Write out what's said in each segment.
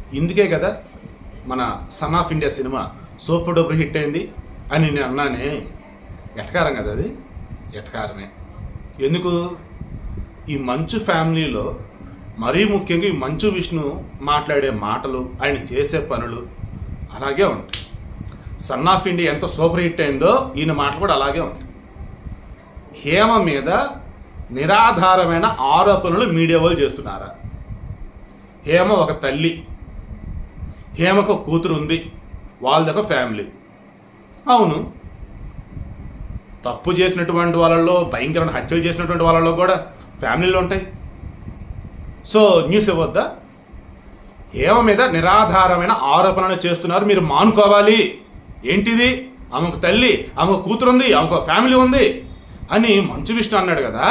ఇందుకే కదా మన son of India cinema super duper hit అయింది అని నేను అన్నానే ఎటకారం కదా అది ఎటకారమే ఎందుకు ఈ మంచు ఫ్యామిలీలో మరీ ముఖ్యంగా ఈ మంచు విష్ణు మాట్లాడే మాటలు ఆయన చేసే పనులు అలాగే ఉంటాయి సన్ ఆఫ్ ఇండియా ఎంత సూపర్ హిట్ అయిందో ఈయన మాటలు కూడా అలాగే ఉంటాయి హేమ మీద నిరాధారమైన ఆరోపణలు మీడియా వాళ్ళు చేస్తున్నారా హేమ ఒక తల్లి హేమకు ఒక కూతురు ఉంది వాళ్ళదొక ఫ్యామిలీ అవును తప్పు చేసినటువంటి వాళ్ళలో భయంకరమైన హత్యలు చేసినటువంటి వాళ్ళలో కూడా ఫ్యామిలీలు ఉంటాయి సో న్యూస్ ఇవ్వద్దా హేమ మీద నిరాధారమైన ఆరోపణలు చేస్తున్నారు మీరు మానుకోవాలి ఏంటిది ఆమెకు తల్లి ఆమెకు కూతురు ఉంది ఆమెకు ఫ్యామిలీ ఉంది అని మంచు విష్ణు అన్నాడు కదా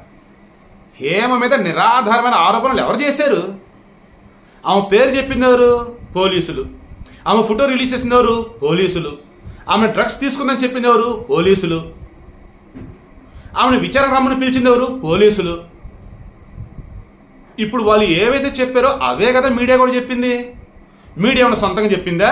హేమ మీద నిరాధారమైన ఆరోపణలు ఎవరు చేశారు ఆమె పేరు చెప్పింది ఎవరు పోలీసులు ఆమె ఫోటో రిలీజ్ చేసింది ఎవరు పోలీసులు ఆమె డ్రగ్స్ తీసుకుందని చెప్పింది ఎవరు పోలీసులు ఆమెను విచారణ రమ్మని పిలిచింది ఎవరు పోలీసులు ఇప్పుడు వాళ్ళు ఏవైతే చెప్పారో అవే కదా మీడియా కూడా చెప్పింది మీడియా ఏమైనా సొంతంగా చెప్పిందా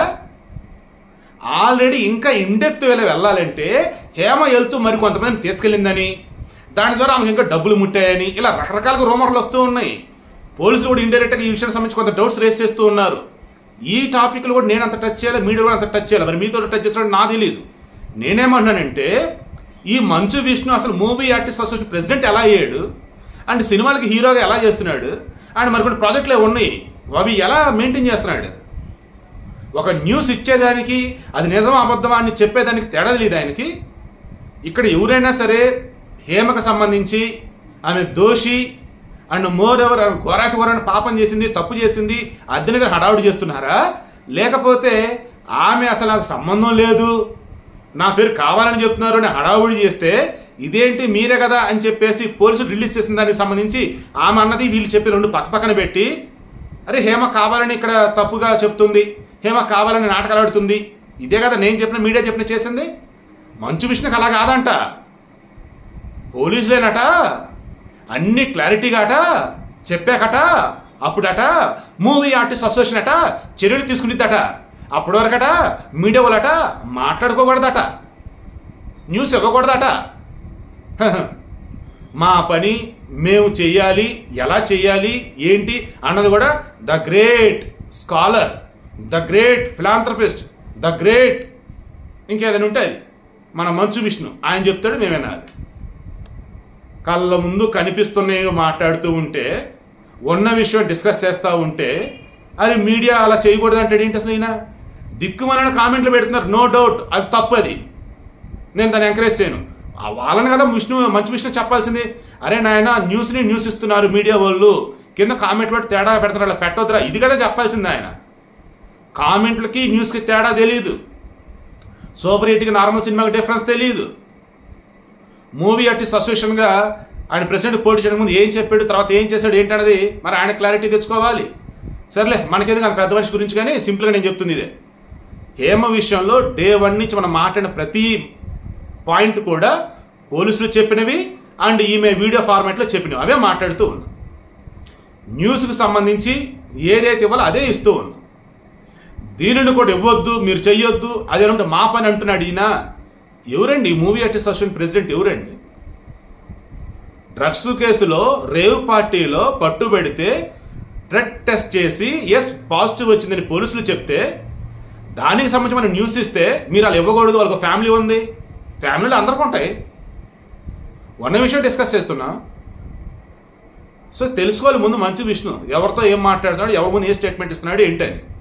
ఆల్రెడీ ఇంకా ఇండెత్ వేళ వెళ్ళాలంటే హేమ వెళ్తూ మరి కొంతమందిని తీసుకెళ్ళిందని దాని ద్వారా ఆమెకు ఇంకా డబ్బులు ముట్టాయని ఇలా రకరకాలుగా రూమర్లు వస్తూ ఉన్నాయి పోలీసులు కూడా ఇండైరెక్ట్గా ఈ విషయానికి సంబంధించి కొంత డౌట్స్ రేస్ చేస్తూ ఉన్నారు ఈ టాపిక్లు కూడా నేను అంత టచ్ చేయాలి మీడియా కూడా అంత టచ్ చేయాలి మరి మీతో టచ్ చేస్తాడు నా తెలియదు నేనేమన్నానంటే ఈ మంచు విష్ణు అసలు మూవీ ఆర్టిస్ట్ అసోసియేషన్ ప్రెసిడెంట్ ఎలా అయ్యాడు అండ్ సినిమాలకి హీరోగా ఎలా చేస్తున్నాడు అండ్ మరి కొన్ని ప్రాజెక్టులు ఉన్నాయి అవి ఎలా మెయింటైన్ చేస్తున్నాడు ఒక న్యూస్ ఇచ్చేదానికి అది నిజం అబద్ధమా అని చెప్పేదానికి తేడా తెలియదు ఆయనకి ఇక్కడ ఎవరైనా సరే హేమకు సంబంధించి ఆమె దోషి అండ్ మోర్ ఎవర్ ఘోరాతి ఘోరాన్ని పాపం చేసింది తప్పు చేసింది అద్దెనిగా హడావుడి చేస్తున్నారా లేకపోతే ఆమె అసలు నాకు సంబంధం లేదు నా పేరు కావాలని చెప్తున్నారు అని హడావుడి చేస్తే ఇదేంటి మీరే కదా అని చెప్పేసి పోలీసులు రిలీజ్ చేసిన దానికి సంబంధించి ఆమె అన్నది వీళ్ళు చెప్పి రెండు పక్క పక్కన పెట్టి అరే హేమ కావాలని ఇక్కడ తప్పుగా చెప్తుంది హేమ కావాలని నాటకాలు ఆడుతుంది ఇదే కదా నేను చెప్పిన మీడియా చెప్పిన చేసింది మంచు విష్ణుకి అలా కాదంట పోలీసులేనట అన్ని క్లారిటీగా అట చెప్పాకట అప్పుడట మూవీ ఆర్టిస్ట్ అసోసియేషన్ అట చర్యలు తీసుకునిద్దట అప్పటి వరకట మీడియా వాళ్ళట మాట్లాడుకోకూడదట న్యూస్ ఇవ్వకూడదట హహ. మా పని మేము చెయ్యాలి ఎలా చెయ్యాలి ఏంటి అన్నది కూడా the great scholar the great philanthropist the great ఇంకేదైనా ఉంటే అది మన మంచు విష్ణు ఆయన చెప్తాడు మేము వినాలి కళ్ళ ముందు కనిపిస్తున్నాయి మాట్లాడుతూ ఉంటే ఉన్న విషయం డిస్కస్ చేస్తూ ఉంటే అది మీడియా అలా చేయకూడదు అంటే ఏంటి అసలు ఈయన దిక్కుమలని కామెంట్లు పెడుతున్నారు నో డౌట్ అది తప్పు అది నేను దాన్ని ఎంకరేజ్ చేయను ఆ వాళ్ళని కదా విష్ణు మంచి విష్ణు చెప్పాల్సింది అరే నాయన న్యూస్ని న్యూస్ ఇస్తున్నారు మీడియా వాళ్ళు కింద కామెంట్ పెట్టి తేడా పెడతారు అలా పెట్టొద్దురా ఇది కదా చెప్పాల్సింది ఆయన కామెంట్లకి న్యూస్కి తేడా తెలియదు సూపర్ హిట్కి నార్మల్ సినిమాకి డిఫరెన్స్ తెలియదు మూవీ ఆర్టిస్ట్ అసోసియేషన్గా ఆయన ప్రెసిడెంట్ పోటీ చేయడం ముందు ఏం చెప్పాడు తర్వాత ఏం చేశాడు ఏంటన్నది మరి ఆయన క్లారిటీ తెచ్చుకోవాలి సర్లే మనకేందుకు అంత పెద్ద మనిషి గురించి కానీ సింపుల్గా నేను చెప్తుంది ఇదే హేమ విషయంలో డే వన్ నుంచి మనం మాట్లాడిన ప్రతి పాయింట్ కూడా పోలీసులు చెప్పినవి అండ్ ఈమె వీడియో ఫార్మాట్లో చెప్పినవి అవే మాట్లాడుతూ ఉన్నాం న్యూస్కి సంబంధించి ఏదైతే ఇవ్వాలో అదే ఇస్తూ ఉన్నాం దీనిని కూడా ఇవ్వద్దు మీరు చెయ్యొద్దు అదేనంటే మా పని అంటున్నాడు ఈయన ఎవరండి ఈ మూవీ ఆర్టిస్ట్ అసోసియేషన్ ప్రెసిడెంట్ ఎవరండి డ్రగ్స్ కేసులో రేవ్ పార్టీలో పట్టుబడితే డ్రగ్ టెస్ట్ చేసి ఎస్ పాజిటివ్ వచ్చిందని పోలీసులు చెప్తే దానికి సంబంధించి మనం న్యూస్ ఇస్తే మీరు అలా ఇవ్వకూడదు వాళ్ళకి ఫ్యామిలీ ఉంది ఫ్యామిలీలో అందరికీ ఉంటాయి ఉన్న విషయం డిస్కస్ చేస్తున్నా సో తెలుసుకోవాలి ముందు మంచి విష్ణు ఎవరితో ఏం మాట్లాడుతున్నాడు ఎవరి ముందు ఏ స్టేట్మెంట్ ఇస్తున్నాడు ఏంటని